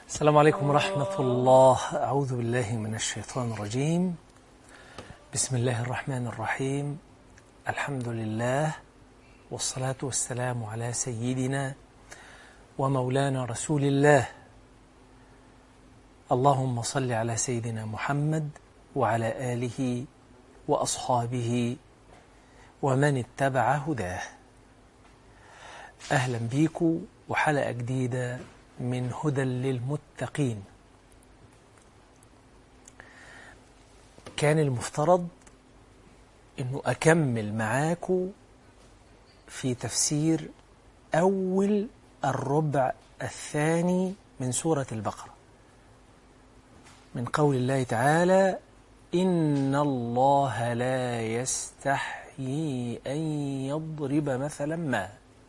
السلام عليكم ورحمة الله أعوذ بالله من الشيطان الرجيم بسم الله الرحمن الرحيم الحمد لله والصلاة والسلام على سيدنا ومولانا رسول الله اللهم صل على سيدنا محمد وعلى آله وأصحابه ومن اتبع هداه أهلا بيكم وحلقة جديدة من هدى للمتقين كان المفترض أنه أكمل معاكم في تفسير أول الربع الثاني من سورة البقرة من قول الله تعالى إن الله لا يستحيي أن يضرب مثلا ما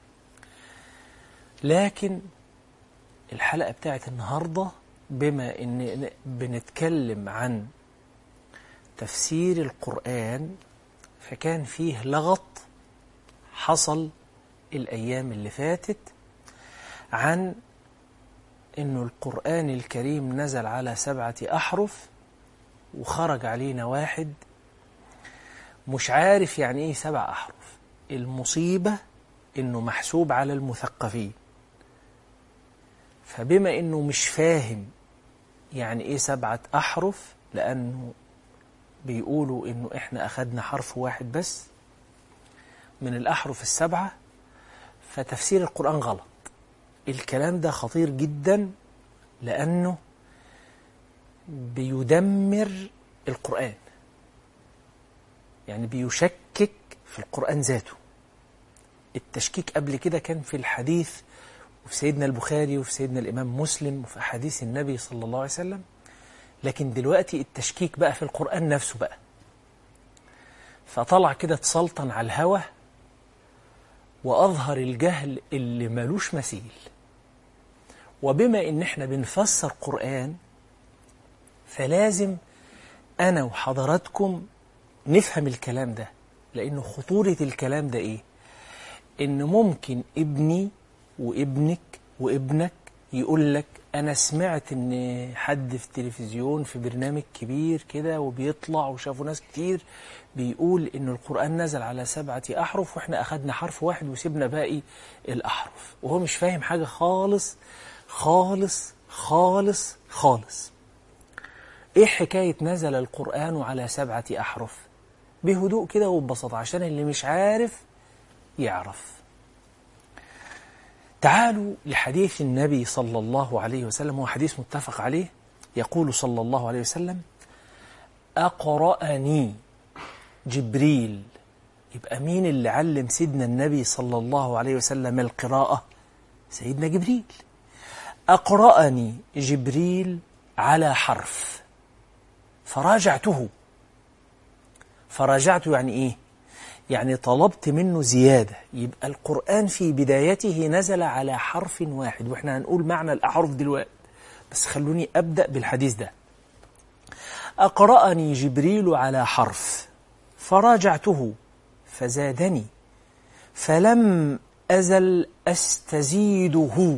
لكن الحلقة بتاعت النهاردة بما إن بنتكلم عن تفسير القرآن فكان فيه لغط حصل الأيام اللي فاتت عن إنه القرآن الكريم نزل على سبعة أحرف وخرج علينا واحد مش عارف يعني إيه سبع أحرف المصيبة إنه محسوب على المثقفين فبما إنه مش فاهم يعني إيه سبعة أحرف لأنه بيقولوا إنه إحنا أخدنا حرف واحد بس من الأحرف السبعة فتفسير القرآن غلط الكلام ده خطير جدا لأنه بيدمر القرآن يعني بيشكك في القرآن ذاته التشكيك قبل كده كان في الحديث وفي سيدنا البخاري وفي سيدنا الإمام مسلم وفي أحاديث النبي صلى الله عليه وسلم لكن دلوقتي التشكيك بقى في القرآن نفسه بقى فطلع كده تسلطن على الهوى وأظهر الجهل اللي ملوش مثيل وبما إن إحنا بنفسر قرآن فلازم أنا وحضراتكم نفهم الكلام ده لأنه خطورة الكلام ده إيه؟ إن ممكن ابني وابنك وابنك يقول لك أنا سمعت إن حد في التلفزيون في برنامج كبير كده وبيطلع وشافوا ناس كتير بيقول إن القرآن نزل على سبعة أحرف وإحنا أخدنا حرف واحد وسيبنا باقي الأحرف وهو مش فاهم حاجة خالص خالص خالص خالص إيه حكاية نزل القرآن على سبعة أحرف بهدوء كده وببساطة عشان اللي مش عارف يعرف تعالوا لحديث النبي صلى الله عليه وسلم هو حديث متفق عليه يقول صلى الله عليه وسلم أقرأني جبريل يبقى مين اللي علم سيدنا النبي صلى الله عليه وسلم القراءة سيدنا جبريل أقرأني جبريل على حرف فراجعته فراجعته يعني إيه يعني طلبت منه زيادة يبقى القرآن في بدايته نزل على حرف واحد وإحنا هنقول معنى الأحرف دلوقتي بس خلوني أبدأ بالحديث ده أقرأني جبريل على حرف فراجعته فزادني فلم أزل أستزيده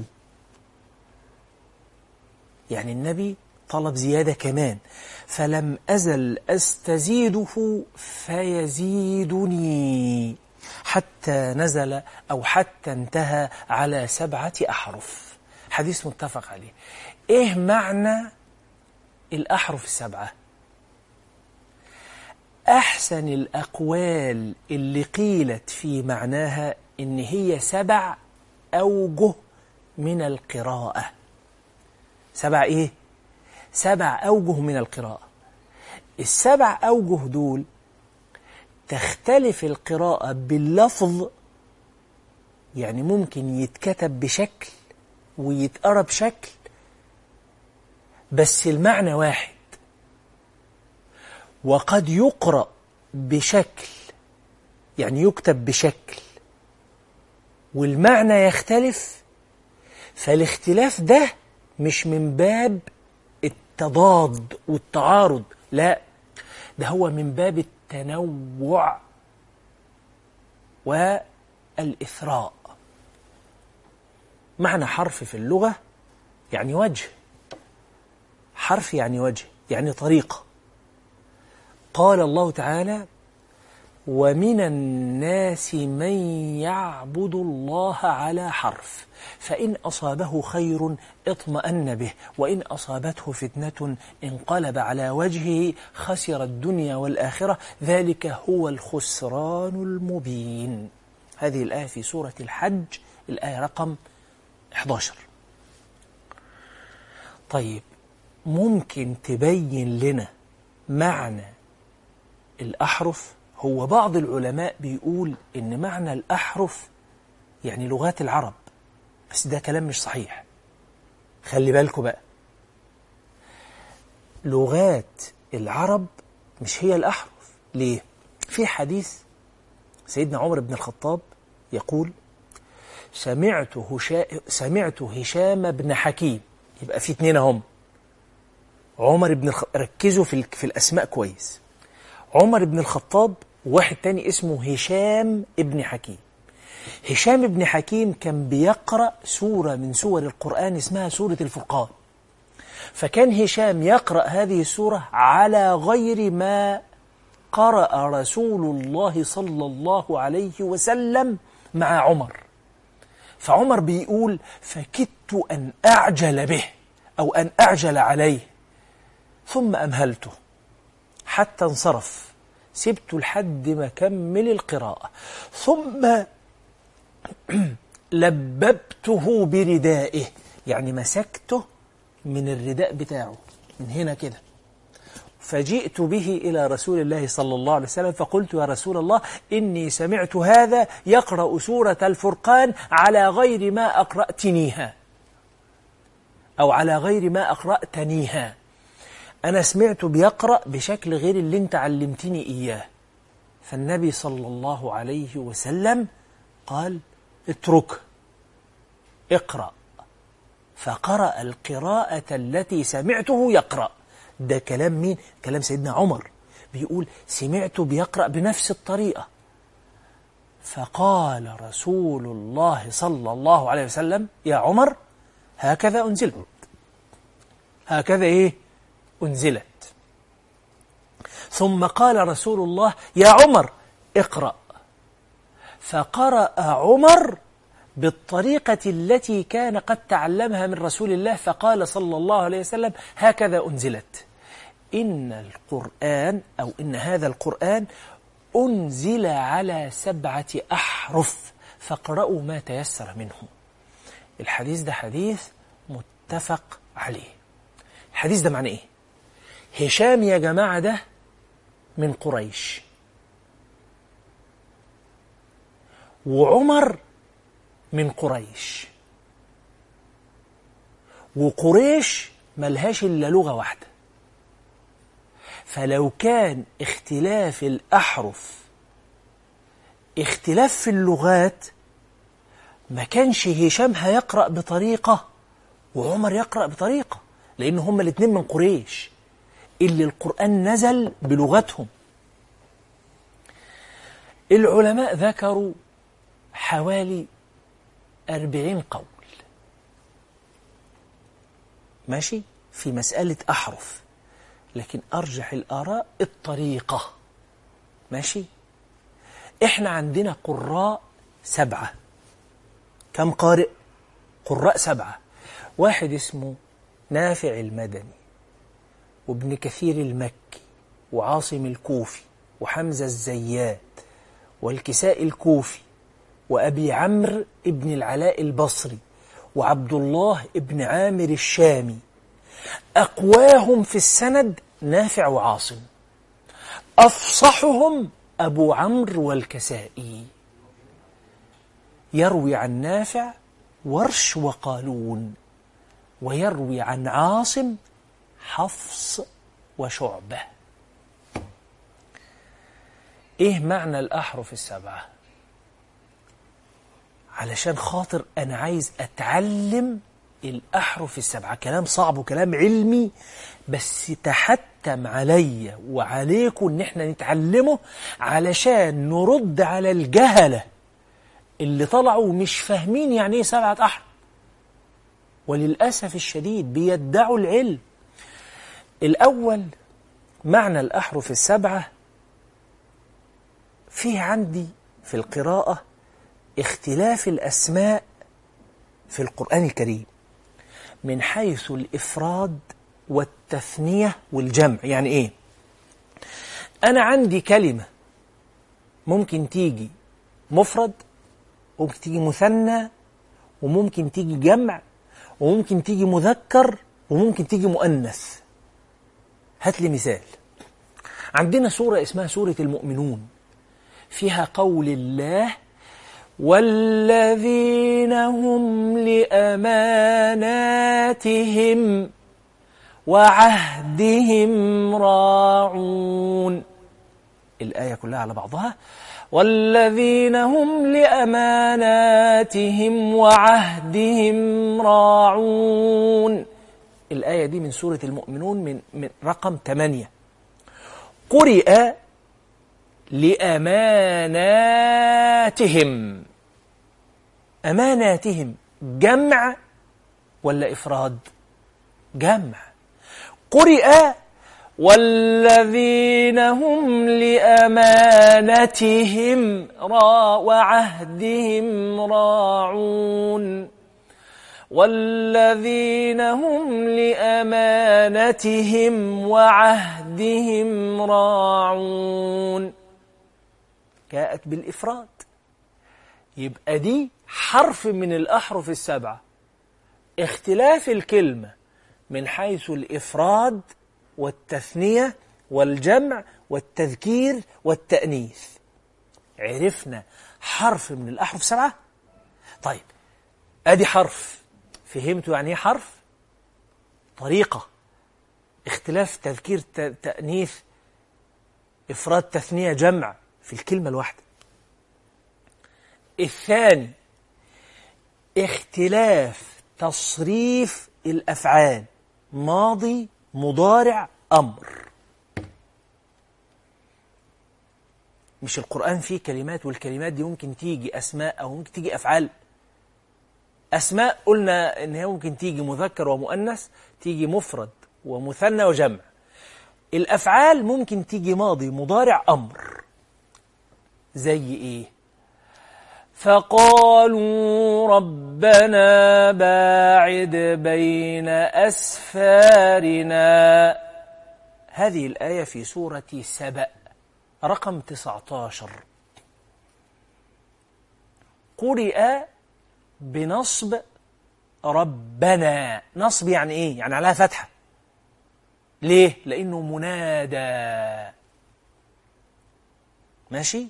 يعني النبي طلب زيادة كمان فلم أزل أستزيده فيزيدني حتى نزل أو حتى انتهى على سبعة أحرف حديث متفق عليه إيه معنى الأحرف السبعة أحسن الأقوال اللي قيلت في معناها إن هي سبع أوجه من القراءة سبع إيه؟ سبع أوجه من القراءة السبع أوجه دول تختلف القراءة باللفظ يعني ممكن يتكتب بشكل ويتقرا بشكل بس المعنى واحد وقد يقرأ بشكل يعني يكتب بشكل والمعنى يختلف فالاختلاف ده مش من باب التضاد والتعارض لا ده هو من باب التنوع والإثراء معنى حرف في اللغة يعني وجه حرف يعني وجه يعني طريقة قال الله تعالى ومن الناس من يعبد الله على حرف فإن أصابه خير اطمأن به وإن أصابته فتنة انقلب على وجهه خسر الدنيا والآخرة ذلك هو الخسران المبين هذه الآية في سورة الحج الآية رقم 11 طيب ممكن تبين لنا معنى الأحرف هو بعض العلماء بيقول إن معنى الأحرف يعني لغات العرب بس ده كلام مش صحيح خلي بالكم بقى لغات العرب مش هي الأحرف ليه؟ في حديث سيدنا عمر بن الخطاب يقول سمعت, هشا... سمعت هشام بن حكيم يبقى في اتنين هم عمر بن الخ... ركزوا في, ال... في الأسماء كويس عمر بن الخطاب وواحد تاني اسمه هشام ابن حكيم هشام ابن حكيم كان بيقرأ سورة من سور القرآن اسمها سورة الفرقان فكان هشام يقرأ هذه السورة على غير ما قرأ رسول الله صلى الله عليه وسلم مع عمر فعمر بيقول فكدت أن أعجل به أو أن أعجل عليه ثم أمهلته حتى انصرف سبته لحد ما كمل القراءة ثم لببته بردائه يعني مسكته من الرداء بتاعه من هنا كده فجئت به إلى رسول الله صلى الله عليه وسلم فقلت يا رسول الله إني سمعت هذا يقرأ سورة الفرقان على غير ما أقرأتنيها أو على غير ما أقرأتنيها أنا سمعت بيقرأ بشكل غير اللي أنت علمتني إياه فالنبي صلى الله عليه وسلم قال اترك اقرأ فقرأ القراءة التي سمعته يقرأ ده كلام مين؟ كلام سيدنا عمر بيقول سمعته بيقرأ بنفس الطريقة فقال رسول الله صلى الله عليه وسلم يا عمر هكذا أنزلت هكذا إيه أنزلت ثم قال رسول الله يا عمر اقرأ فقرأ عمر بالطريقة التي كان قد تعلمها من رسول الله فقال صلى الله عليه وسلم هكذا أنزلت إن القرآن أو إن هذا القرآن أنزل على سبعة أحرف فاقرأوا ما تيسر منه الحديث ده حديث متفق عليه الحديث ده معنى إيه هشام يا جماعة ده من قريش وعمر من قريش وقريش ملهاش إلا لغة واحدة فلو كان اختلاف الأحرف اختلاف في اللغات ما كانش هشام هيقرأ بطريقة وعمر يقرأ بطريقة لأن هما الاتنين من قريش اللي القرآن نزل بلغتهم العلماء ذكروا حوالي أربعين قول ماشي في مسألة أحرف لكن أرجح الآراء الطريقة ماشي إحنا عندنا قراء سبعة كم قارئ قراء سبعة واحد اسمه نافع المدني وابن كثير المكي وعاصم الكوفي وحمزة الزيات والكساء الكوفي وأبي عمرو ابن العلاء البصري وعبد الله ابن عامر الشامي أقواهم في السند نافع وعاصم أفصحهم أبو عمرو والكسائي يروي عن نافع ورش وقالون ويروي عن عاصم حفص وشعبة إيه معنى الأحرف السبعة علشان خاطر أنا عايز أتعلم الأحرف السبعة كلام صعب وكلام علمي بس تحتم عليا وعليكم إن احنا نتعلمه علشان نرد على الجهلة اللي طلعوا مش فاهمين يعني ايه سبعة أحرف وللأسف الشديد بيدعوا العلم الأول معنى الأحرف السبعة فيه عندي في القراءة اختلاف الأسماء في القرآن الكريم من حيث الإفراد والتثنية والجمع يعني إيه؟ أنا عندي كلمة ممكن تيجي مفرد وممكن تيجي مثنى وممكن تيجي جمع وممكن تيجي مذكر وممكن تيجي مؤنث هات لي مثال عندنا سورة اسمها سورة المؤمنون فيها قول الله والذين هم لأماناتهم وعهدهم راعون الآية كلها على بعضها والذين هم لأماناتهم وعهدهم راعون الآية دي من سورة المؤمنون من, من رقم 8 قرئ لأماناتهم أماناتهم جمع ولا إفراد جمع قرئ والذين هم لأمانتهم را وعهدهم راعون والذين هم لأمانتهم وعهدهم راعون جاءت بالإفراد يبقى دي حرف من الأحرف السبعة اختلاف الكلمة من حيث الإفراد والتثنية والجمع والتذكير والتأنيث عرفنا حرف من الأحرف السبعة طيب أدي حرف فهمتوا يعني ايه حرف طريقة اختلاف تذكير تأنيث إفراد تثنية جمع في الكلمة الواحدة الثاني اختلاف تصريف الأفعال ماضي مضارع أمر مش القرآن فيه كلمات والكلمات دي ممكن تيجي أسماء أو ممكن تيجي أفعال أسماء قلنا إن هي ممكن تيجي مذكر ومؤنث تيجي مفرد ومثنى وجمع الأفعال ممكن تيجي ماضي مضارع أمر زي إيه فقالوا ربنا باعد بين أسفارنا هذه الآية في سورة سبأ رقم 19 قرئ بنصب ربنا نصب يعني ايه يعني عليها فتحة ليه لانه منادى ماشي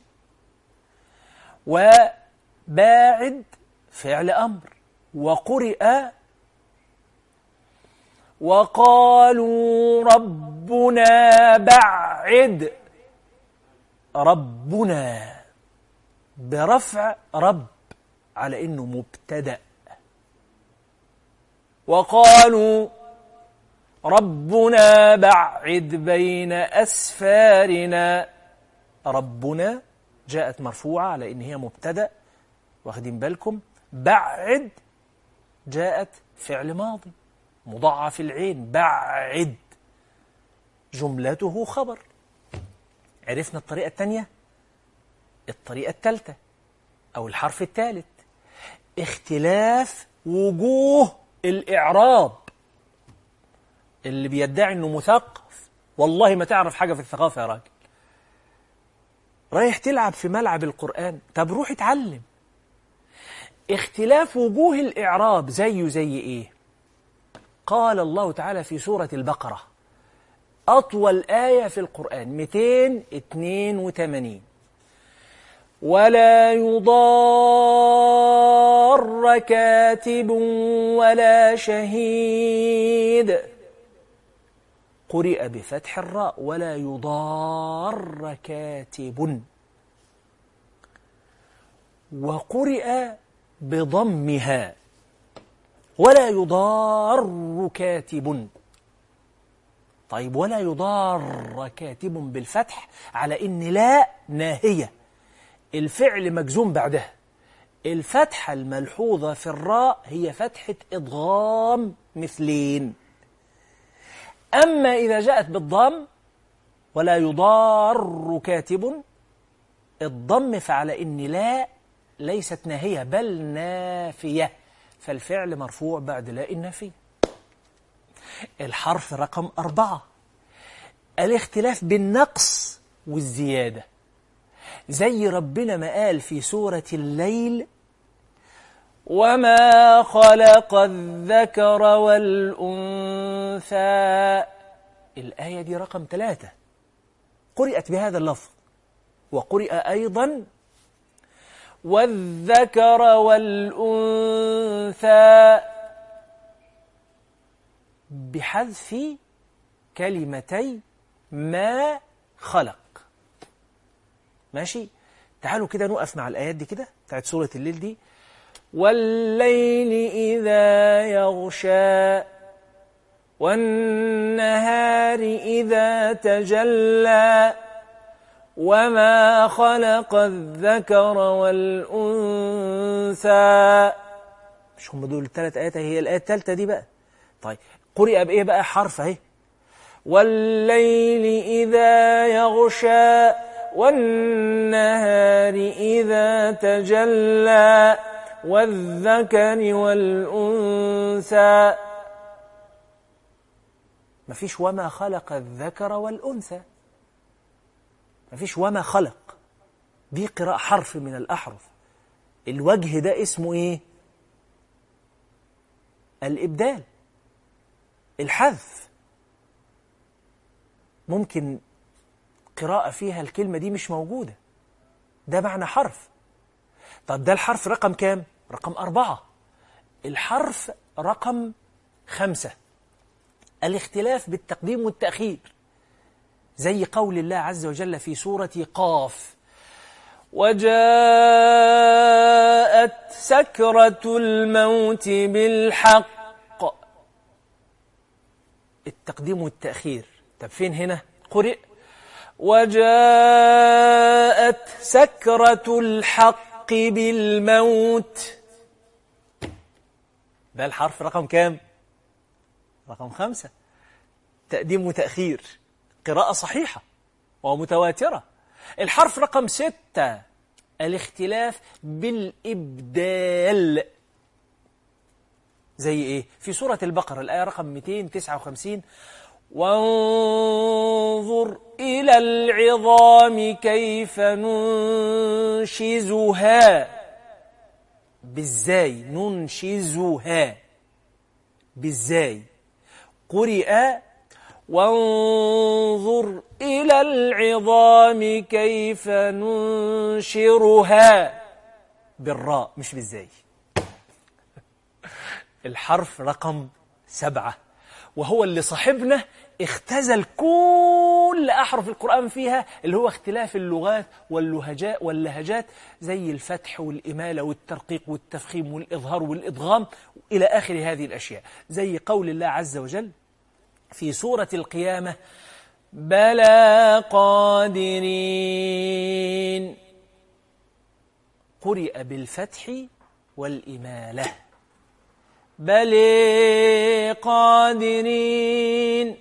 وباعد فعل امر وقرئ وقالوا ربنا بعد ربنا برفع رب على انه مبتدا وقالوا ربنا بعد بين اسفارنا ربنا جاءت مرفوعه على ان هي مبتدا واخدين بالكم بعد جاءت فعل ماضي مضاعف العين بعد جملته خبر عرفنا الطريقه الثانيه الطريقه الثالثه او الحرف الثالث اختلاف وجوه الإعراب اللي بيدعي إنه مثقف والله ما تعرف حاجة في الثقافة يا راجل رايح تلعب في ملعب القرآن طب روح اتعلم اختلاف وجوه الإعراب زيه زي إيه قال الله تعالى في سورة البقرة أطول آية في القرآن 282 ولا يضار كاتب ولا شهيد قرئ بفتح الراء ولا يضار كاتب وقرئ بضمها ولا يضار كاتب طيب ولا يضار كاتب بالفتح على ان لا ناهيه الفعل مجزوم بعدها الفتحة الملحوظة في الراء هي فتحة إضغام مثلين أما إذا جاءت بالضم ولا يضار كاتب الضم فعلى إن لا ليست ناهية بل نافية فالفعل مرفوع بعد لا النافية الحرف رقم أربعة الاختلاف بالنقص والزيادة زي ربنا ما قال في سورة الليل وما خلق الذكر والأنثى الآية دي رقم ثلاثة قرأت بهذا اللفظ وقرئ أيضا والذكر والأنثى بحذف كلمتي ما خلق ماشي تعالوا كده نقف مع الآيات دي كده بتاعت سورة الليل دي والليل إذا يغشى والنهار إذا تجلى وما خلق الذكر والأنثى مش هم دول الثلاث آيات هي الآية الثالثة دي بقى طيب قرئ بإيه بقى حرف أهي والليل إذا يغشى والنهار إذا تجلى والذكر والأنثى مفيش وما خلق الذكر والأنثى مفيش وما خلق دي قراءة حرف من الأحرف الوجه ده اسمه إيه الإبدال الحذف ممكن قراءة فيها الكلمة دي مش موجودة ده معنى حرف طب ده الحرف رقم كام؟ رقم أربعة الحرف رقم خمسة الاختلاف بالتقديم والتأخير زي قول الله عز وجل في سورة قاف وجاءت سكرة الموت بالحق التقديم والتأخير طب فين هنا قرئ وجاءت سكرة الحق بالموت ده الحرف رقم كام رقم خمسة تقديم وتأخير قراءة صحيحة ومتواترة الحرف رقم ستة الاختلاف بالإبدال زي إيه؟ في سورة البقرة الآية رقم 259 وانظر إلى العظام كيف ننشزها بالزاي ننشزها بالزاي قرئ وانظر إلى العظام كيف ننشرها بالراء مش بالزاي الحرف رقم سبعة وهو اللي صاحبنا اختزل كل أحرف القرآن فيها اللي هو اختلاف اللغات واللهجاء واللهجات زي الفتح والإمالة والترقيق والتفخيم والإظهار والإدغام إلى آخر هذه الأشياء زي قول الله عز وجل في سورة القيامة بلى قادرين قرئ بالفتح والإمالة بل قادرين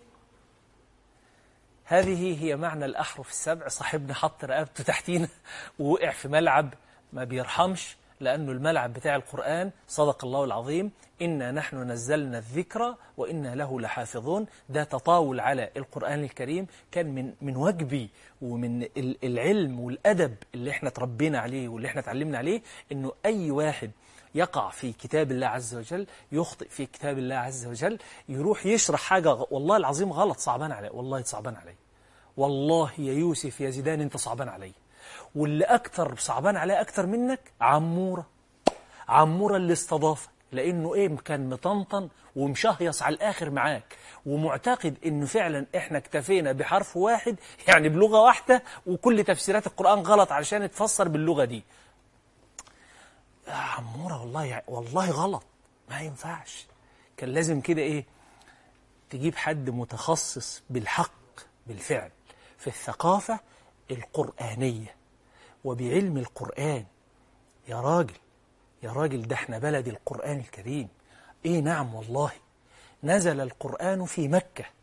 هذه هي معنى الأحرف السبع صاحبنا حط رقبته تحتينا ووقع في ملعب ما بيرحمش لأنه الملعب بتاع القرآن صدق الله العظيم إنا نحن نزلنا الذكر وإنا له لحافظون ده تطاول على القرآن الكريم كان من من واجبي ومن العلم والأدب اللي احنا تربينا عليه واللي احنا اتعلمنا عليه إنه أي واحد يقع في كتاب الله عز وجل يخطئ في كتاب الله عز وجل يروح يشرح حاجة والله العظيم غلط صعبان عليه والله صعبان عليه والله يا يوسف يا زيدان انت صعبان علي واللي أكتر صعبان عليه أكتر منك عمورة عمورة اللي استضافك لأنه إيه كان مطنطن ومشهيص على الآخر معاك ومعتقد إنه فعلا إحنا اكتفينا بحرف واحد يعني بلغة واحدة وكل تفسيرات القرآن غلط علشان تفسر باللغة دي يا عمورة والله يعني والله غلط ما ينفعش كان لازم كده إيه تجيب حد متخصص بالحق بالفعل في الثقافة القرآنية وبعلم القرآن يا راجل يا راجل ده احنا بلد القرآن الكريم ايه نعم والله نزل القرآن في مكة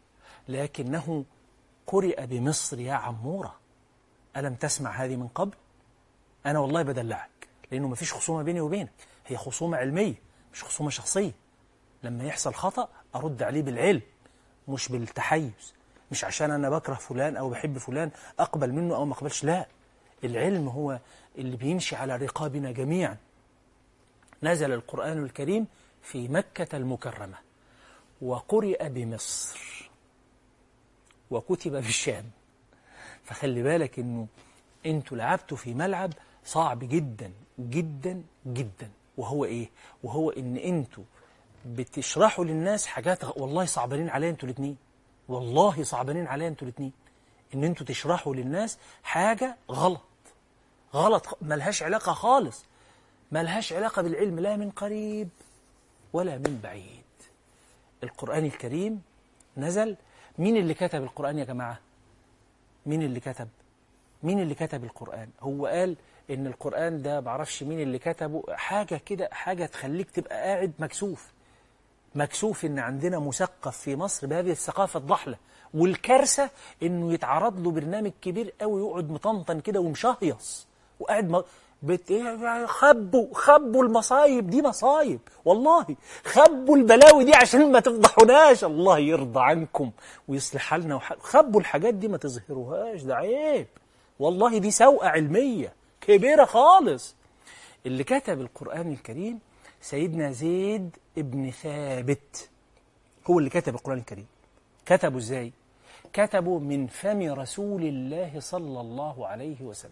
لكنه قرئ بمصر يا عمورة ألم تسمع هذه من قبل أنا والله بدلعك لأنه ما فيش خصومة بيني وبينك هي خصومة علمية مش خصومة شخصية لما يحصل خطأ أرد عليه بالعلم مش بالتحيز مش عشان أنا بكره فلان أو بحب فلان أقبل منه أو ما أقبلش لا العلم هو اللي بيمشي على رقابنا جميعا نزل القرآن الكريم في مكة المكرمة وقرئ بمصر وكتب بالشام فخلي بالك انه انتوا لعبتوا في ملعب صعب جدا جدا جدا وهو ايه وهو ان انتوا بتشرحوا للناس حاجات والله صعبانين عليا انتوا الاثنين والله صعبانين عليا انتوا الاثنين ان انتوا تشرحوا للناس حاجة غلط غلط ملهاش علاقة خالص ملهاش علاقة بالعلم لا من قريب ولا من بعيد القرآن الكريم نزل مين اللي كتب القرآن يا جماعة مين اللي كتب مين اللي كتب القرآن هو قال ان القرآن ده بعرفش مين اللي كتبه حاجة كده حاجة تخليك تبقى قاعد مكسوف مكسوف ان عندنا مثقف في مصر بهذه الثقافة الضحلة والكارثة انه يتعرض له برنامج كبير قوي يقعد مطنطن كده ومشهيص وقاعد م... بت... خبوا خبوا المصايب دي مصايب والله خبوا البلاوي دي عشان ما تفضحوناش الله يرضى عنكم ويصلح حالنا وح... خبوا الحاجات دي ما تظهروهاش ده عيب والله دي سوءة علمية كبيرة خالص اللي كتب القرآن الكريم سيدنا زيد ابن ثابت هو اللي كتب القرآن الكريم كتبه ازاي كتبه من فم رسول الله صلى الله عليه وسلم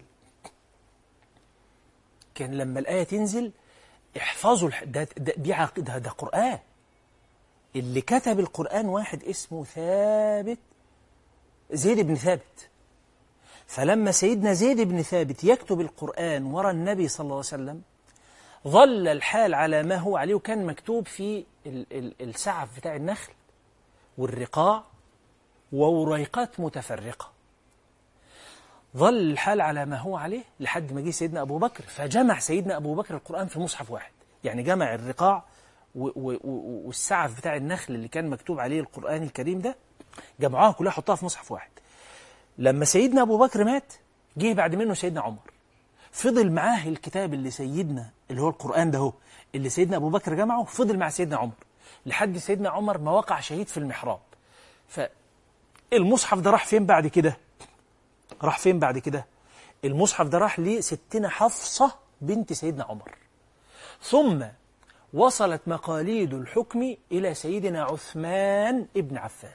كان لما الآية تنزل احفظوا الح... ده, ده, دي عق... ده, ده قرآن اللي كتب القرآن واحد اسمه ثابت زيد بن ثابت فلما سيدنا زيد بن ثابت يكتب القرآن ورا النبي صلى الله عليه وسلم ظل الحال على ما هو عليه وكان مكتوب في ال ال السعف بتاع النخل والرقاع ووريقات متفرقة ظل الحال على ما هو عليه لحد ما جه سيدنا أبو بكر فجمع سيدنا أبو بكر القرآن في مصحف واحد يعني جمع الرقاع والسعف بتاع النخل اللي كان مكتوب عليه القرآن الكريم ده جمعوها كلها حطها في مصحف واحد لما سيدنا أبو بكر مات جه بعد منه سيدنا عمر فضل معاه الكتاب اللي سيدنا اللي هو القرآن ده هو اللي سيدنا أبو بكر جمعه فضل مع سيدنا عمر لحد سيدنا عمر ما وقع شهيد في المحراب فالمصحف ده راح فين بعد كده راح فين بعد كده المصحف ده راح لستنا حفصة بنت سيدنا عمر ثم وصلت مقاليد الحكم إلى سيدنا عثمان ابن عفان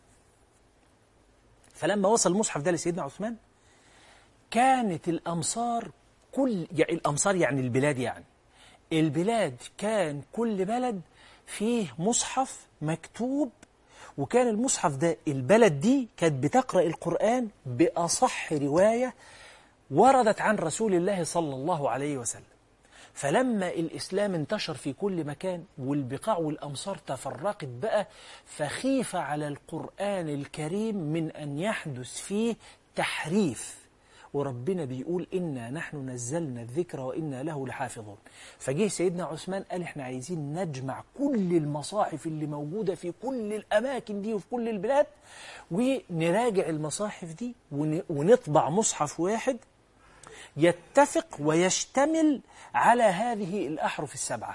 فلما وصل المصحف ده لسيدنا عثمان كانت الأمصار كل يعني الأمصار يعني البلاد يعني البلاد كان كل بلد فيه مصحف مكتوب وكان المصحف ده البلد دي كانت بتقرأ القرآن بأصح رواية وردت عن رسول الله صلى الله عليه وسلم فلما الإسلام انتشر في كل مكان والبقاع والأمصار تفرقت بقى فخيف على القرآن الكريم من أن يحدث فيه تحريف وربنا بيقول إنا نحن نزلنا الذكر وإنا له لحافظون فجه سيدنا عثمان قال إحنا عايزين نجمع كل المصاحف اللي موجودة في كل الأماكن دي وفي كل البلاد ونراجع المصاحف دي ونطبع مصحف واحد يتفق ويشتمل على هذه الأحرف السبعة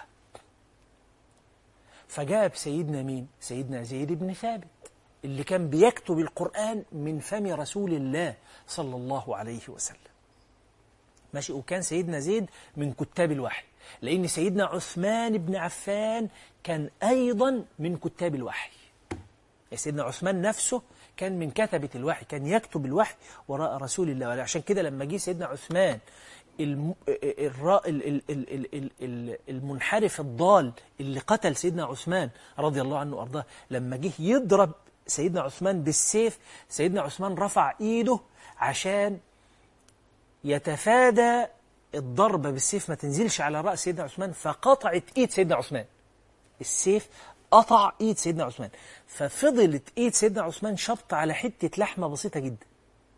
فجاب سيدنا مين؟ سيدنا زيد بن ثابت اللي كان بيكتب القرآن من فم رسول الله صلى الله عليه وسلم ماشي وكان سيدنا زيد من كتاب الوحي لأن سيدنا عثمان بن عفان كان أيضا من كتاب الوحي سيدنا عثمان نفسه كان من كتبة الوحي كان يكتب الوحي وراء رسول الله عشان كده لما جه سيدنا عثمان المنحرف الضال اللي قتل سيدنا عثمان رضي الله عنه وأرضاه لما جه يضرب سيدنا عثمان بالسيف سيدنا عثمان رفع ايده عشان يتفادى الضربة بالسيف ما تنزلش على رأس سيدنا عثمان فقطعت ايد سيدنا عثمان السيف قطع ايد سيدنا عثمان ففضلت ايد سيدنا عثمان شبط على حتة لحمة بسيطة جدا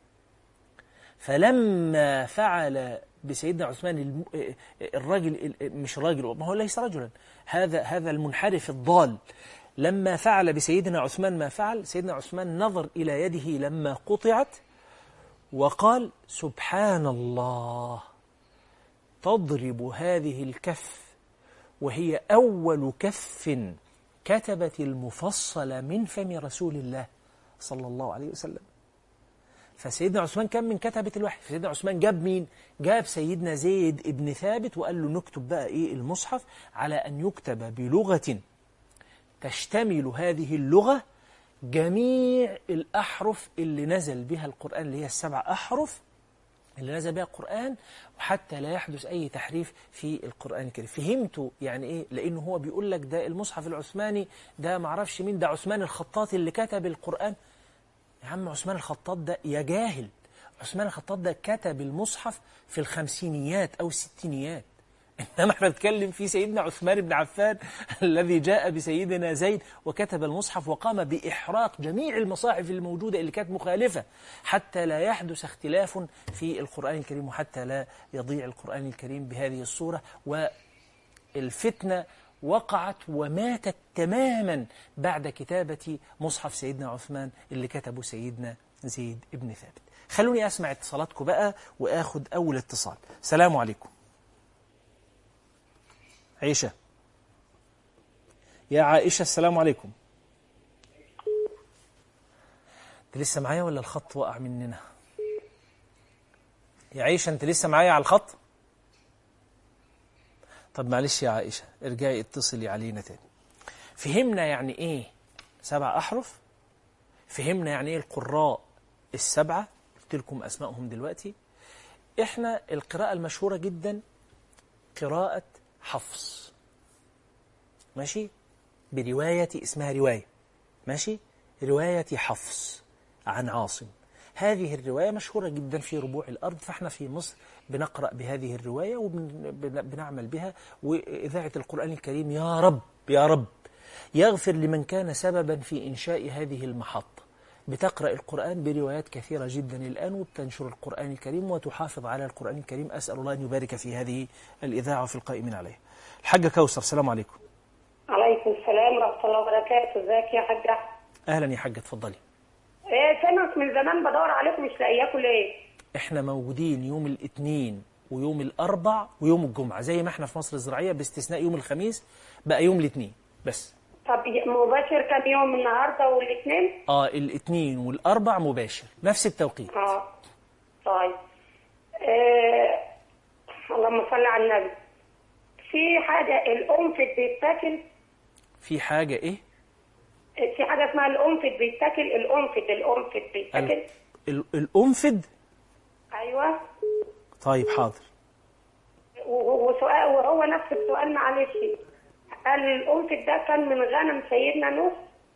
فلما فعل بسيدنا عثمان الراجل مش راجل ما هو ليس رجلا هذا هذا المنحرف الضال لما فعل بسيدنا عثمان ما فعل سيدنا عثمان نظر إلى يده لما قطعت وقال سبحان الله تضرب هذه الكف وهي أول كف كتبت المفصل من فم رسول الله صلى الله عليه وسلم فسيدنا عثمان كان من كتبة الوحي سيدنا عثمان جاب مين؟ جاب سيدنا زيد ابن ثابت وقال له نكتب بقى إيه المصحف على أن يكتب بلغة تشتمل هذه اللغة جميع الأحرف اللي نزل بها القرآن اللي هي السبع أحرف اللي نزل بها القرآن وحتى لا يحدث أي تحريف في القرآن الكريم فهمتوا يعني إيه لأنه هو بيقول لك ده المصحف العثماني ده معرفش مين ده عثمان الخطاط اللي كتب القرآن يا عم عثمان الخطاط ده يا جاهل عثمان الخطاط ده كتب المصحف في الخمسينيات أو الستينيات إنما احنا بنتكلم في سيدنا عثمان بن عفان الذي جاء بسيدنا زيد وكتب المصحف وقام بإحراق جميع المصاحف الموجودة اللي كانت مخالفة حتى لا يحدث اختلاف في القرآن الكريم وحتى لا يضيع القرآن الكريم بهذه الصورة والفتنة وقعت وماتت تماما بعد كتابة مصحف سيدنا عثمان اللي كتبه سيدنا زيد بن ثابت خلوني أسمع اتصالاتكم بقى وآخد أول اتصال سلام عليكم عيشة يا عائشة السلام عليكم انت لسه معايا ولا الخط وقع مننا يا عيشة انت لسه معايا على الخط طب معلش يا عائشة ارجعي اتصلي علينا تاني فهمنا يعني ايه سبع احرف فهمنا يعني ايه القراء السبعة قلت لكم اسمائهم دلوقتي احنا القراءة المشهورة جدا قراءة حفص ماشي برواية اسمها رواية ماشي رواية حفص عن عاصم هذه الرواية مشهورة جدا في ربوع الأرض فاحنا في مصر بنقرأ بهذه الرواية وبنعمل بها وإذاعة القرآن الكريم يا رب يا رب يغفر لمن كان سببا في إنشاء هذه المحطة بتقرأ القرآن بروايات كثيرة جدا الآن وبتنشر القرآن الكريم وتحافظ على القرآن الكريم أسأل الله أن يبارك في هذه الإذاعة وفي القائمين عليها الحاجة كوثر السلام عليكم عليكم السلام ورحمة الله وبركاته ازيك يا حاجة أهلا يا حاجة اتفضلي ايه سامعك من زمان بدور عليكم مش لاقياكم ليه احنا موجودين يوم الاثنين ويوم الأربع ويوم الجمعة زي ما احنا في مصر الزراعية باستثناء يوم الخميس بقى يوم الاثنين بس طب مباشر كام يوم النهارده والاثنين اه الاثنين والأربع مباشر نفس التوقيت اه طيب آه. اللهم صل على النبي في حاجة القنفذ بيتاكل في حاجة ايه في حاجة اسمها القنفذ بيتاكل القنفذ القنفذ بيتاكل ال- ال- الأنفد ايوه طيب حاضر و- وسؤال وهو نفس السؤال معلش قال القنفذ ده كان من غنم سيدنا نوح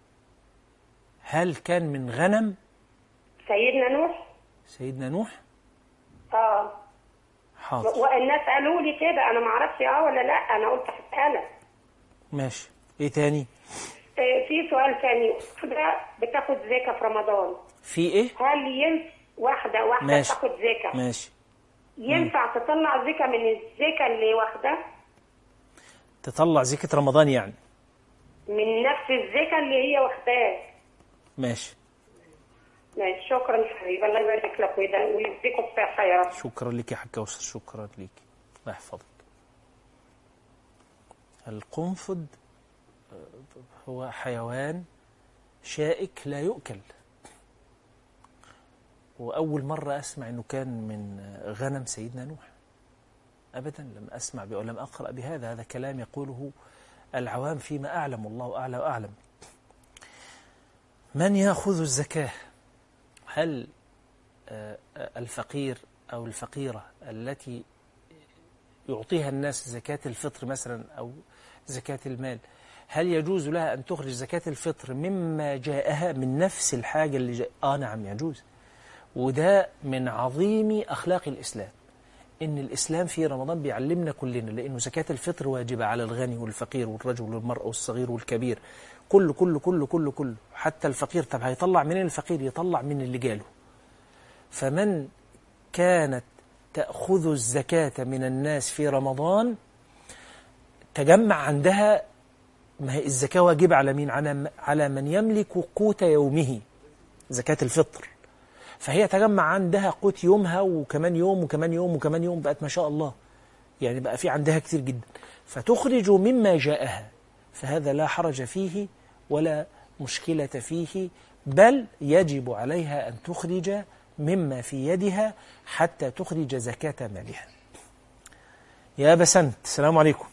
هل كان من غنم سيدنا نوح سيدنا نوح اه حاضر والناس قالوا لي كده انا ما اعرفش اه ولا لا انا قلت هسألك ماشي ايه تاني آه، في سؤال تاني واحدة بتاخد زكاة في رمضان في ايه هل ينفع واحدة واحدة ماشي. بتاخد زكاة ماشي ينفع تطلع زكاة من الزكاة اللي واخدة تطلع زكاة رمضان يعني من نفس الزكاة اللي هي واخداه ماشي ماشي شكرا حبيبي الله يبارك لك ويدا- ويجزيكم الصحة يا رب شكرا لك يا حاج كوثر شكرا لك الله يحفظك القنفذ آه، هو حيوان شائك لا يؤكل وأول مرة أسمع أنه كان من آه، غنم سيدنا نوح أبدا لم أسمع به ولم أقرأ بهذا هذا كلام يقوله العوام فيما أعلم والله أعلى وأعلم من يأخذ الزكاة هل آه، الفقير أو الفقيرة التي يعطيها الناس زكاة الفطر مثلا أو زكاة المال هل يجوز لها أن تخرج زكاة الفطر مما جاءها من نفس الحاجة اللي جاء آه نعم يجوز وده من عظيم أخلاق الإسلام إن الإسلام في رمضان بيعلمنا كلنا لأنه زكاة الفطر واجبة على الغني والفقير والرجل والمرأة والصغير والكبير كل كل كل كل كل حتى الفقير طب هيطلع منين الفقير يطلع من اللي جاله فمن كانت تأخذ الزكاة من الناس في رمضان تجمع عندها ما هي الزكاة واجبة على مين على على من يملك قوت يومه زكاة الفطر فهي تجمع عندها قوت يومها وكمان يوم وكمان يوم وكمان يوم بقت ما شاء الله يعني بقى في عندها كتير جدا فتخرج مما جاءها فهذا لا حرج فيه ولا مشكلة فيه بل يجب عليها أن تخرج مما في يدها حتى تخرج زكاة مالها يا بسنت السلام عليكم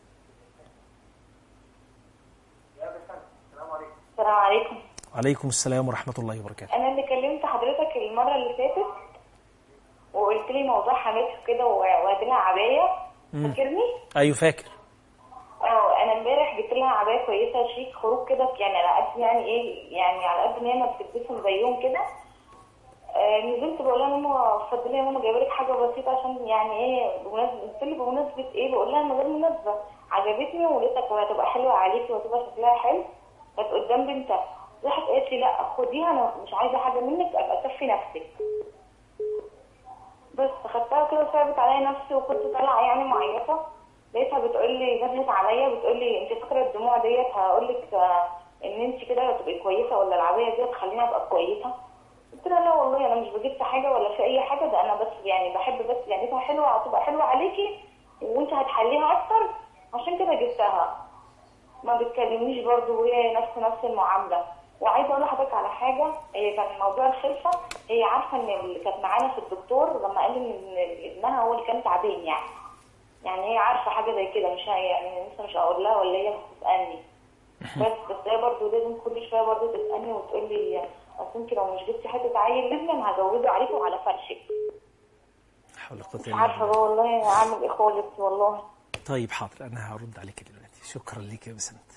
السلام عليكم وعليكم السلام ورحمة الله وبركاته انا اللي كلمت حضرتك المره اللي فاتت وقلت لي موضوع حماتي كده وهات لها عبايه فاكرني أيوة فاكر اه انا امبارح جبت لها عبايه كويسه شيك خروج كده يعني على قد يعني ايه يعني على قد ما هي ما بتلبسهم زيهم كده آه نزلت بقول لها ماما اتفضلي يا ماما جايبه لك حاجه بسيطه عشان يعني ايه بمناسبه قلت لي بمناسبه ايه بقول لها من غير مناسبه عجبتني ولقيتك وهتبقى حلوه عليكي وهتبقى شكلها حلو كانت قدام بنتها راحت قالت لي لا خديها انا مش عايزه حاجه منك ابقى كفي نفسك بس خدتها كده وصعبت عليا نفسي وكنت طالعه يعني معيطه لقيتها بتقول لي نزلت عليا بتقول لي انت فاكره الدموع ديت هقول لك ان انت كده هتبقي كويسه ولا العبايه ديت تخليني ابقى كويسه قلت لها لا والله انا مش بجيب في حاجه ولا في اي حاجه ده انا بس يعني بحب بس يعني انتها حلوه هتبقى حلوه عليكي وانت هتحليها اكتر عشان كده جبتها ما بتكلمنيش برضو وهي نفس نفس المعامله وعايزه اقول لحضرتك على حاجه هي كان موضوع الخلفه هي عارفه ان اللي كانت معانا في الدكتور لما قال لي ان ابنها هو اللي كان تعبان يعني يعني هي عارفه حاجه زي كده مش هي- يعني لسه مش هقول لها ولا هي بتسالني بس بس هي برضه لازم كل شويه برضه تسالني وتقول لي اصل انت لو مش جبتي حته عيل لازم انا هجوزه عليكي وعلى فرشك حول ولا قوة مش إلا عارفه بالله بقى والله اعمل ايه خالص والله طيب حاضر أنا هرد عليك دلوقتي شكرا لك يا بسنت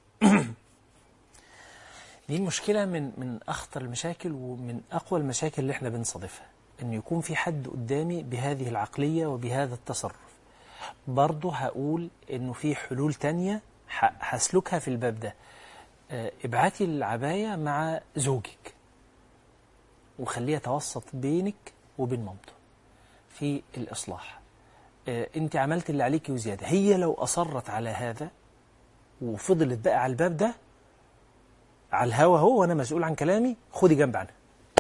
دي المشكلة من من أخطر المشاكل ومن أقوى المشاكل اللي احنا بنصادفها إن يكون في حد قدامي بهذه العقلية وبهذا التصرف برضه هقول إنه في حلول تانية ه- هسلكها في الباب ده آه، ابعتي العباية مع زوجك وخليه يتوسط بينك وبين مامته في الإصلاح آه، انت عملت اللي عليكي وزيادة هي لو أصرت على هذا وفضلت بقى على الباب ده على الهوا هو وأنا مسؤول عن كلامي خدي جنب عنها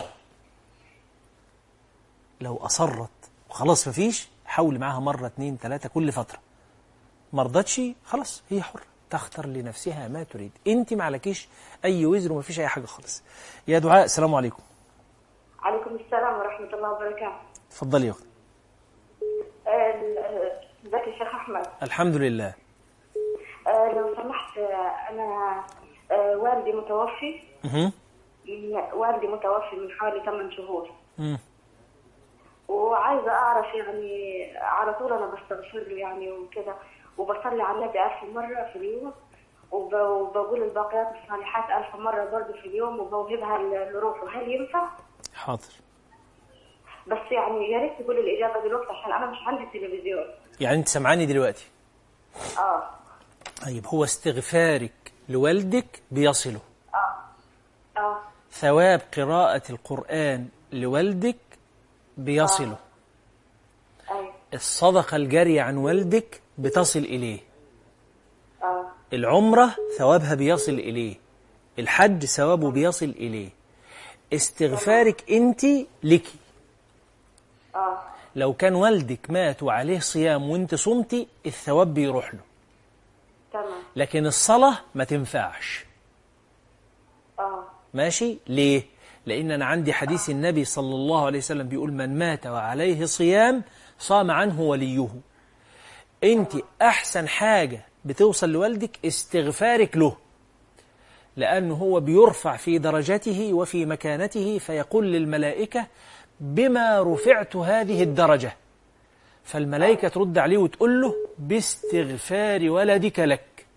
لو أصرت وخلاص مفيش حاولي معاها مرة اتنين تلاتة كل فترة مرضتش خلاص هي حرة تختار لنفسها ما تريد انت ما عليكيش اي وزر وما فيش اي حاجة خالص يا دعاء السلام عليكم عليكم السلام ورحمة الله وبركاته اتفضلي يا اختي آه، آه، ازيك يا شيخ أحمد الحمد لله آه، لو سمحت آه، أنا آه، والدي متوفي مهم. والدي متوفي من حوالي 8 شهور مم. وعايزة أعرف يعني على طول أنا بستغفر له يعني وكده وبصلي على النبي ألف مرة في اليوم وب- وبقول الباقيات الصالحات ألف مرة برضه في اليوم وبوهبها ل- لروحه هل ينفع؟ حاضر بس يعني يا ريت تقول الإجابة دلوقتي عشان أنا مش عندي تلفزيون يعني انت سمعاني دلوقتي آه طيب هو استغفارك لوالدك بيصله آه ثواب قراءة القرآن لوالدك بيصله أيوه الصدقة الجارية عن والدك بتصل إليه آه العمرة ثوابها بيصل إليه الحج ثوابه بيصل إليه استغفارك أنت لك آه لو كان والدك مات وعليه صيام وانت صمتي الثواب بيروح له تمام لكن الصلاة ما تنفعش آه ماشي ليه لأن أنا عندي حديث النبي صلى الله عليه وسلم بيقول من مات وعليه صيام صام عنه وليه أنت أحسن حاجة بتوصل لوالدك استغفارك له لأنه هو بيرفع في درجته وفي مكانته فيقول للملائكة بما رفعت هذه الدرجة فالملائكة ترد عليه وتقول له باستغفار ولدك لك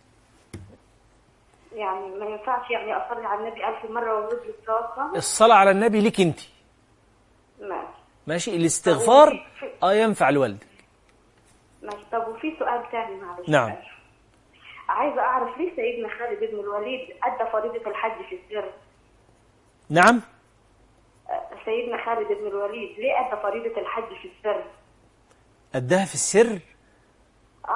يعني ما ينفعش يعني أصلي على النبي ألف مرة وأوجد له الثواب الصلاة على النبي لك أنت ماشي ماشي الاستغفار اه ينفع لوالدك ماشي طب وفي سؤال تاني معلش نعم. عايزة أعرف ليه سيدنا خالد بن الوليد أدى فريضة الحج في السر نعم أه، سيدنا خالد بن الوليد ليه أدى فريضة الحج في السر أداها في السر آه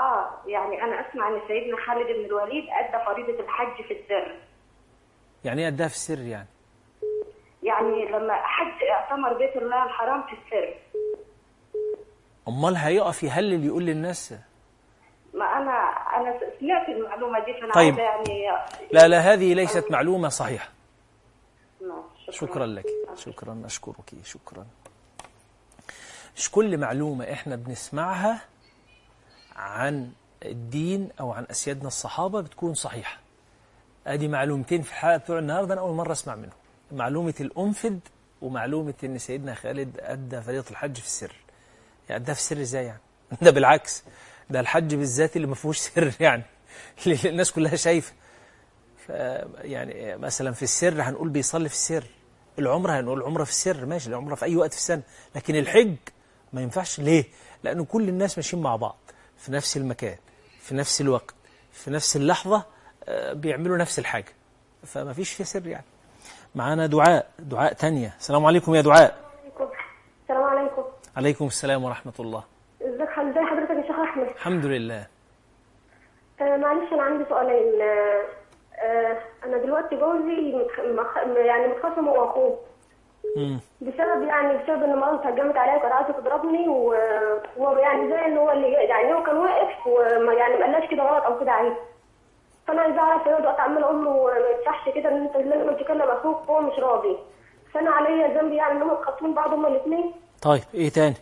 يعني انا اسمع ان سيدنا خالد بن الوليد ادى فريضه الحج في السر يعني ايه اداها في السر يعني يعني لما حج اعتمر بيت الله الحرام في السر امال هيقف يهلل يقول للناس ما انا انا سمعت المعلومه دي فانا طيب. عايزه يعني لا لا هذه ليست معلومة صحيحة ماشي، شكرا لك شكرا أشكرك شكرا مش كل معلومة إحنا بنسمعها عن الدين أو عن أسيادنا الصحابة بتكون صحيحة أدي معلومتين في الحلقة بتوع النهاردة أنا أول مرة أسمع منهم معلومة الأنفد ومعلومة إن سيدنا خالد أدى فريضة الحج في السر يعني أدى في السر إزاي يعني ده بالعكس ده الحج بالذات اللي ما فيهوش سر يعني اللي الناس كلها شايفة ف- يعني مثلا في السر هنقول بيصلي في السر العمرة هنقول العمرة في السر ماشي العمرة في أي وقت في السنة لكن الحج ما ينفعش ليه؟ لأن كل الناس ماشيين مع بعض في نفس المكان في نفس الوقت في نفس اللحظة آه، بيعملوا نفس الحاجة فما فيش فيه سر يعني معانا دعاء دعاء تانية السلام عليكم يا دعاء السلام عليكم عليكم السلام ورحمة الله ازيك حضرتك ازي حضرتك يا شيخ احمد الحمد لله آه معلش انا عندي سؤالين آه آه انا دلوقتي جوزي متخ... مخ... يعني متخاصم هو واخوه مم. بسبب يعني بسبب ان مامته هجمت عليا وكانت عايزه تضربني و- وهو يعني زي ان هو اللي يعني هو كان واقف وما يعني ما قالهاش كده غلط او كده عيب فانا عايزه اعرف ايه دلوقتي عمال اقول له ما ينفعش كده ان انت لازم تكلم اخوك وهو مش راضي فانا عليا ذنب يعني ان هم متخاصمين بعض هما الاثنين طيب ايه تاني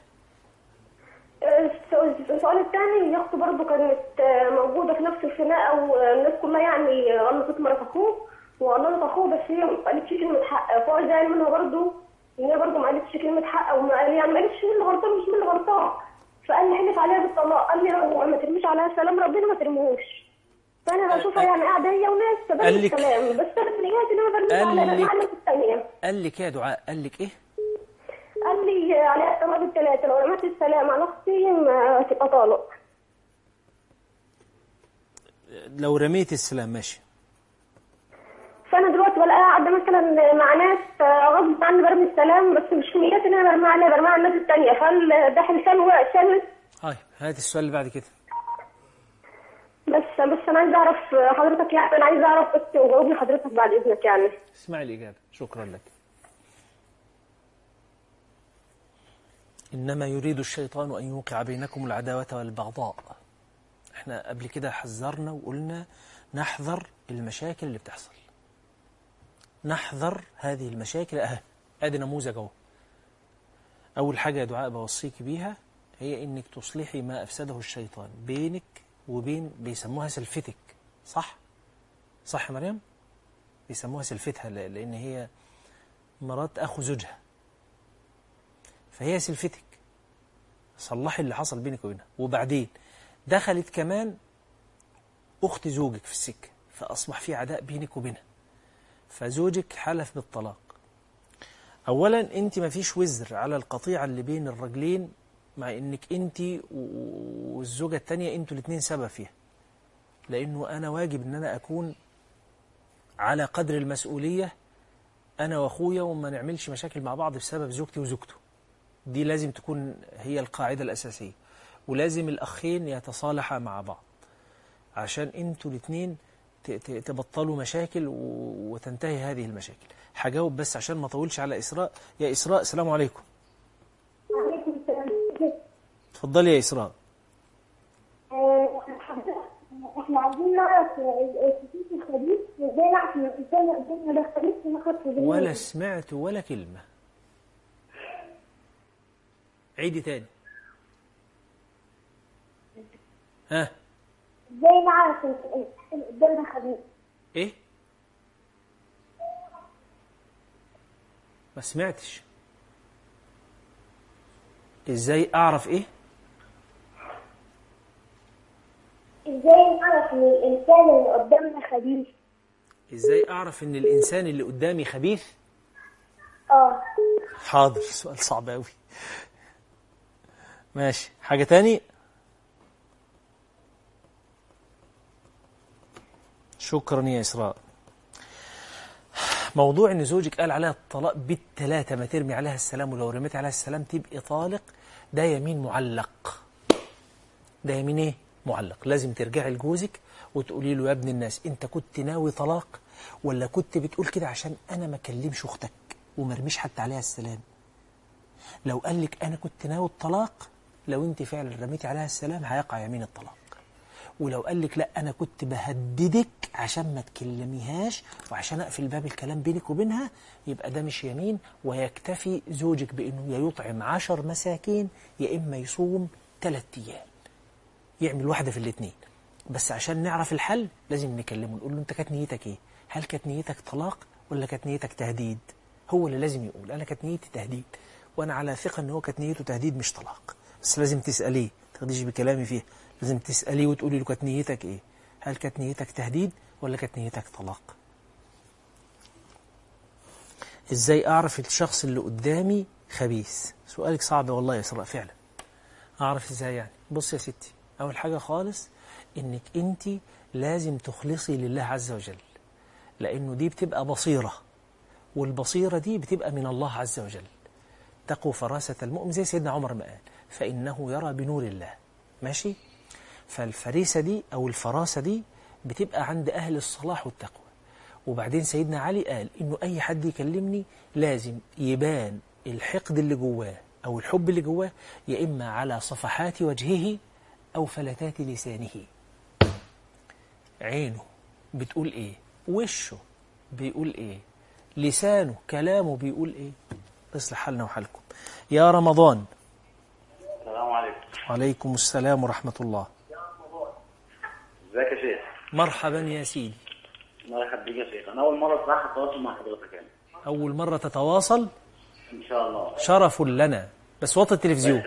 السؤال الثاني يا اختي برضه كانت آه، موجوده في نفس الخناقه والناس كلها يعني غلطت مرات اخوه وغلطت اخوه بس هي ما قالتش كلمه حق فهو زعل منها برضه ان هي برضه ما قالتش كلمه حق وما قال يعني ما قالتش مين اللي غلطان مش مين اللي غلطان فقال لي حلف عليها بالطلاق قال لي لو ما ترميش عليها السلام ربنا ما ترموش فانا بشوفها يعني قاعده هي وناس قال تبين لك- السلام بس انا في نياتي ان انا برميها قال على لك- على الناس الثانيه قال لك ايه يا دعاء قال لك ايه قال لي على الطلاق الثلاثه لو رميت السلام على اختي ما تبقى طالق لو رميت السلام ماشي فانا دلوقتي بلاقيها قاعده مثلا مع ناس آه، غصب عني برمي السلام بس مش نيتي ان انا برمي عليها برمي على الناس الثانيه فهل ده حلفان وشمس هاي هات السؤال اللي بعد كده بس بس انا عايزه اعرف حضرتك يعني انا عايزه اعرف بس وجاوبني حضرتك بعد اذنك يعني اسمعي الإجابة شكرا لك إنما يريد الشيطان أن يوقع بينكم العداوة والبغضاء احنا قبل كده حذرنا وقلنا نحذر المشاكل اللي بتحصل نحذر هذه المشاكل أهي ادي نموذج اهو أول حاجة يا دعاء بوصيك بيها هي إنك تصلحي ما أفسده الشيطان بينك وبين بيسموها سلفتك صح؟ صح يا مريم؟ بيسموها سلفتها ل- لأن هي مرات أخو زوجها فهي سلفتك صلحي اللي حصل بينك وبينها وبعدين دخلت كمان أخت زوجك في السكة فأصبح في عداء بينك وبينها فزوجك حلف بالطلاق أولا أنت ما فيش وزر على القطيعة اللي بين الرجلين مع أنك أنت و- والزوجة التانية أنتوا الاتنين سبب فيها لأنه أنا واجب أن أنا أكون على قدر المسؤولية أنا وأخويا وما نعملش مشاكل مع بعض بسبب زوجتي وزوجته دي لازم تكون هي القاعدة الأساسية ولازم الأخين يتصالحا مع بعض عشان انتوا الاثنين تبطلوا مشاكل و- وتنتهي هذه المشاكل هجاوب بس عشان ما اطولش على إسراء يا إسراء السلام عليكم وعليكم السلام اتفضلي يا إسراء آه، احنا عايزين نعرف الخصوص الخبيث ازاي نعرف ان الانسان اللي قدامنا ده خبيث وناخد في ذمته. ولا سمعت ولا كلمة عيدي تاني ها ازاي نعرف ان الانسان اللي قدامنا خبيث ايه ما سمعتش ازاي اعرف ايه ازاي نعرف ان الانسان اللي قدامنا خبيث ازاي اعرف ان الانسان اللي قدامي خبيث اه حاضر سؤال صعب قوي ماشي حاجة تاني شكرا يا إسراء موضوع ان زوجك قال عليها الطلاق بالثلاثة ما ترمي عليها السلام ولو رميت عليها السلام تبقي طالق ده يمين معلق ده يمين ايه معلق لازم ترجعي لجوزك وتقولي له يا ابن الناس انت كنت ناوي طلاق ولا كنت بتقول كده عشان انا ما اكلمش اختك وما ارميش حتى عليها السلام لو قال لك انا كنت ناوي الطلاق لو انت فعلا رميتي عليها السلام هيقع يمين الطلاق ولو قال لك لا انا كنت بهددك عشان ما تكلميهاش وعشان اقفل باب الكلام بينك وبينها يبقى ده مش يمين ويكتفي زوجك بانه يا يطعم عشر مساكين يا اما يصوم ثلاث ايام يعمل واحده في الاثنين بس عشان نعرف الحل لازم نكلمه نقول له انت كانت نيتك ايه هل كانت نيتك طلاق ولا كانت نيتك تهديد هو اللي لازم يقول انا كانت نيتي تهديد وانا على ثقه ان هو كانت نيته تهديد مش طلاق بس لازم تساليه ما تاخديش بكلامي فيه لازم تساليه وتقولي له كانت نيتك ايه هل كانت نيتك تهديد ولا كانت نيتك طلاق ازاي اعرف الشخص اللي قدامي خبيث سؤالك صعب والله يا اسراء فعلا اعرف ازاي يعني بص يا ستي اول حاجه خالص انك انت لازم تخلصي لله عز وجل لانه دي بتبقى بصيره والبصيره دي بتبقى من الله عز وجل تقوا فراسه المؤمن زي سيدنا عمر ما قال فانه يرى بنور الله ماشي فالفريسه دي او الفراسه دي بتبقى عند اهل الصلاح والتقوى وبعدين سيدنا علي قال انه اي حد يكلمني لازم يبان الحقد اللي جواه او الحب اللي جواه يا اما على صفحات وجهه او فلتات لسانه عينه بتقول ايه وشه بيقول ايه لسانه كلامه بيقول ايه اصلح حالنا وحالكم يا رمضان السلام عليكم عليكم السلام ورحمة الله ازيك يا شيخ مرحبا يا سيدي الله يخليك يا شيخ انا اول مره بصراحه اتواصل مع حضرتك يعني أول مرة تتواصل ان شاء الله شرف لنا بس وطي التلفزيون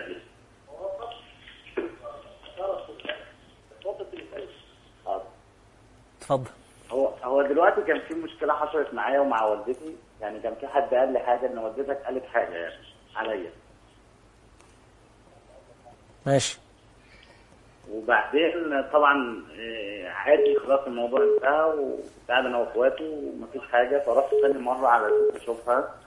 حاضر. اتفضل هو هو دلوقتي كان في مشكله حصلت معايا ومع والدتي يعني كان في حد قال لي حاجه ان والدتك قالت حاجه يعني عليا ماشي وبعدين طبعا آه، عادي خلاص الموضوع انتهى وقاعد انا واخواته ومفيش حاجه فرحت تاني مره على اساس اشوفها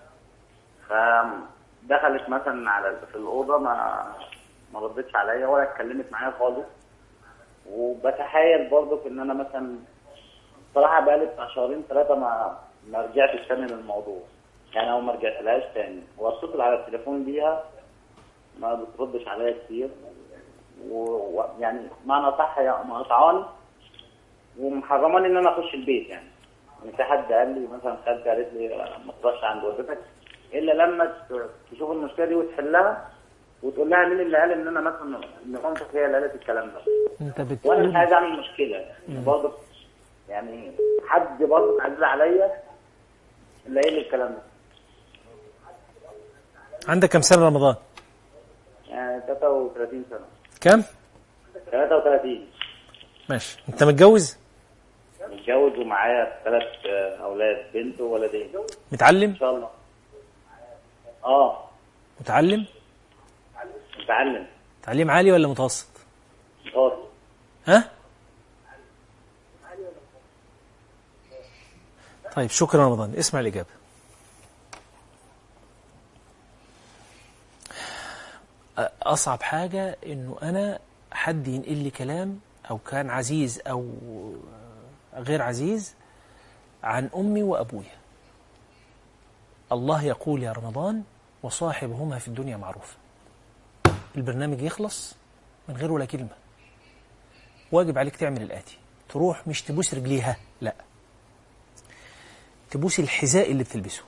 فدخلت مثلا على في الاوضه ما ما ردتش عليا ولا اتكلمت معايا خالص وبتحايل برضه في ان انا مثلا صراحه بقالي بتاع شهرين ثلاثه ما ما رجعتش تاني للموضوع يعني او ما رجعتلهاش تاني واتصل على التليفون بيها ما بتردش عليا كتير ويعني معنى صح هي مقطعاني ومحرماني ان انا اخش البيت يعني يعني في حد قال لي مثلا خالتي قالت لي ما تروحش عند والدتك الا لما ت- تشوف المشكله دي وتحلها وتقول لها مين اللي قال ان انا مثلا ان مامتك هي اللي قالت الكلام ده انت وانا مش بتقول عايز اعمل مشكله يعني برضه يعني حد برضه عزيز عليا اللي قايل لي الكلام ده عندك كم سنة رمضان يعني 33 سنه كم 33 ماشي انت متجوز متجوز ومعايا ثلاث اولاد بنت وولدين متعلم ان شاء الله اه متعلم متعلم تعليم عالي ولا متوسط متوسط ها طيب شكرا رمضان اسمع الإجابة أ- أصعب حاجة إنه أنا حد ينقل لي كلام أو كان عزيز أو غير عزيز عن أمي وأبويا الله يقول يا رمضان وصاحبهما في الدنيا معروفة البرنامج يخلص من غير ولا كلمة واجب عليك تعمل الآتي تروح مش تبوس رجليها لا تبوس الحذاء اللي بتلبسه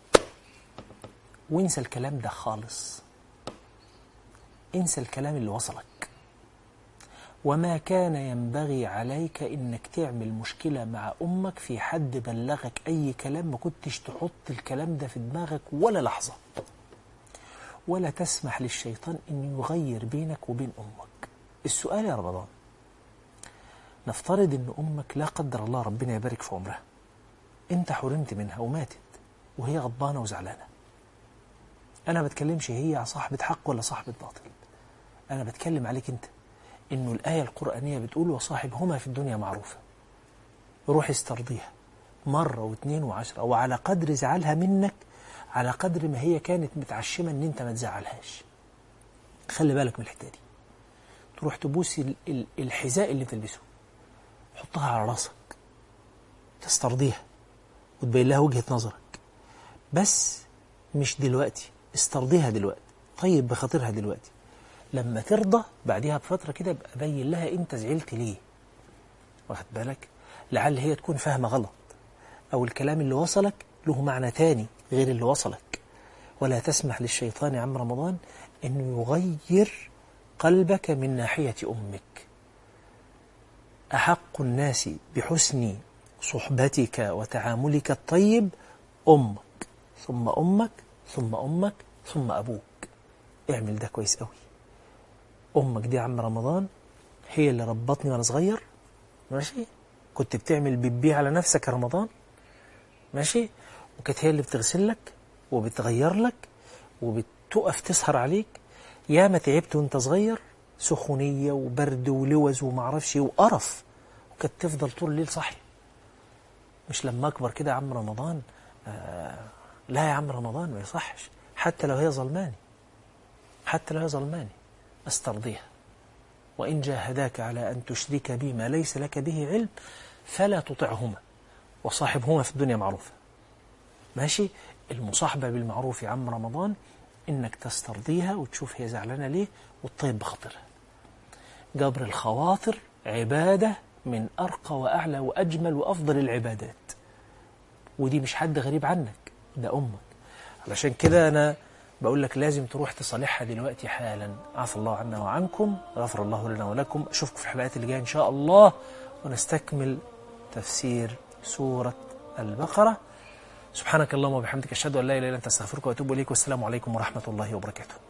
وانسى الكلام ده خالص انسى الكلام اللي وصلك وما كان ينبغي عليك انك تعمل مشكلة مع امك في حد بلغك اي كلام ما كنتش تحط الكلام ده في دماغك ولا لحظة ولا تسمح للشيطان انه يغير بينك وبين امك السؤال يا رمضان نفترض ان امك لا قدر الله ربنا يبارك في عمرها انت حرمت منها وماتت وهي غضبانه وزعلانه انا ما بتكلمش هي صاحبه حق ولا صاحبه باطل انا بتكلم عليك انت انه الايه القرانيه بتقول وصاحبهما في الدنيا معروفه روح استرضيها مره واثنين وعشره وعلى قدر زعلها منك على قدر ما هي كانت متعشمه ان انت ما تزعلهاش خلي بالك من الحته دي تروح تبوس ال- ال- الحذاء اللي تلبسه حطها على راسك تسترضيها وتبين لها وجهة نظرك بس مش دلوقتي استرضيها دلوقتي طيب بخاطرها دلوقتي لما ترضى بعدها بفترة كده ابقى بين لها انت زعلت ليه واخد بالك لعل هي تكون فاهمة غلط أو الكلام اللي وصلك له معنى تاني غير اللي وصلك ولا تسمح للشيطان يا عم رمضان أنه يغير قلبك من ناحية أمك أحق الناس بحسن صحبتك وتعاملك الطيب أمك ثم أمك ثم أمك ثم أبوك اعمل ده كويس قوي أمك دي يا عم رمضان هي اللي ربطني وأنا صغير ماشي كنت بتعمل بيبي على نفسك يا رمضان ماشي وكانت هي اللي بتغسل لك وبتغير لك وبتقف تسهر عليك يا ما تعبت وانت صغير سخونية وبرد ولوز ومعرفش ايه وقرف وكانت تفضل طول الليل صاحي مش لما اكبر كده يا عم رمضان آه لا يا عم رمضان ما يصحش حتى لو هي ظلماني حتى لو هي ظلماني استرضيها وإن جاهداك على أن تشرك بي ما ليس لك به علم فلا تطعهما وصاحبهما في الدنيا معروفة ماشي المصاحبة بالمعروف يا عم رمضان إنك تسترضيها وتشوف هي زعلانة ليه وتطيب بخاطرها جبر الخواطر عبادة من أرقى وأعلى وأجمل وأفضل العبادات ودي مش حد غريب عنك ده أمك علشان كده أنا بقول لك لازم تروح تصالحها دلوقتي حالا عفى الله عنا وعنكم غفر الله لنا ولكم أشوفكم في الحلقات اللي جاية إن شاء الله ونستكمل تفسير سورة البقرة سبحانك اللهم وبحمدك أشهد أن لا إله إلا أنت أستغفرك وأتوب إليك والسلام عليكم ورحمة الله وبركاته